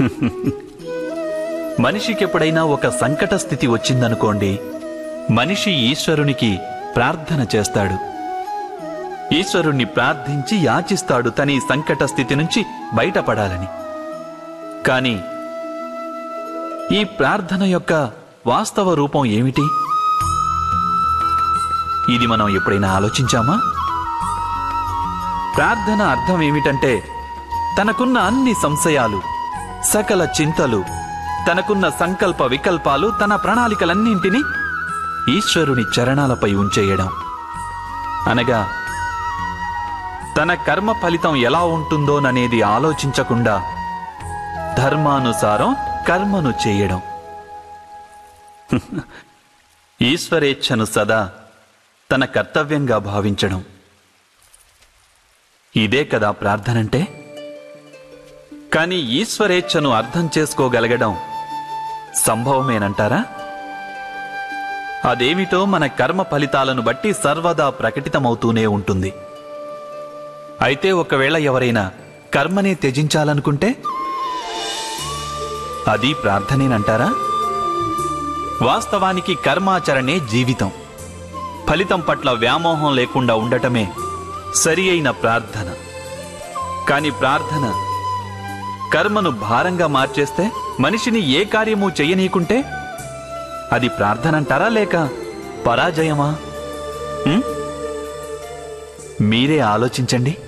మనిషికి ఎప్పుడైనా ఒక సంకట స్థితి వచ్చిందనుకోండి మనిషి ఈశ్వరునికి ప్రార్థన చేస్తాడు ఈశ్వరుణ్ణి ప్రార్థించి యాచిస్తాడు తన ఈ సంకట స్థితి నుంచి బయటపడాలని కాని ఈ ప్రార్థన యొక్క వాస్తవ రూపం ఏమిటి ఇది మనం ఎప్పుడైనా ఆలోచించామా ప్రార్థన అర్థం ఏమిటంటే తనకున్న అన్ని సంశయాలు సకల చింతలు తనకున్న సంకల్ప వికల్పాలు తన ప్రణాళికలన్నింటినీ ఈశ్వరుని చరణాలపై ఉంచేయడం అనగా తన కర్మ ఫలితం ఎలా ఉంటుందోననేది ఆలోచించకుండా ధర్మానుసారం కర్మను చేయడం ఈశ్వరేచ్ఛను సదా తన కర్తవ్యంగా భావించడం ఇదే కదా ప్రార్థనంటే కానీ ఈశ్వరేచ్ఛను అర్థం చేసుకోగలగడం సంభవమేనంటారా అదేమిటో మన కర్మ ఫలితాలను బట్టి సర్వదా ప్రకటితమవుతూనే ఉంటుంది అయితే ఒకవేళ ఎవరైనా కర్మనే త్యజించాలనుకుంటే అది ప్రార్థనేనంటారా వాస్తవానికి కర్మాచరణే జీవితం ఫలితం పట్ల వ్యామోహం లేకుండా ఉండటమే సరి అయిన ప్రార్థన కాని ప్రార్థన కర్మను భారంగా మార్చేస్తే మనిషిని ఏ కార్యము చెయ్యనీకుంటే అది ప్రార్థనంటారా లేక పరాజయమా ఉం? మీరే ఆలోచించండి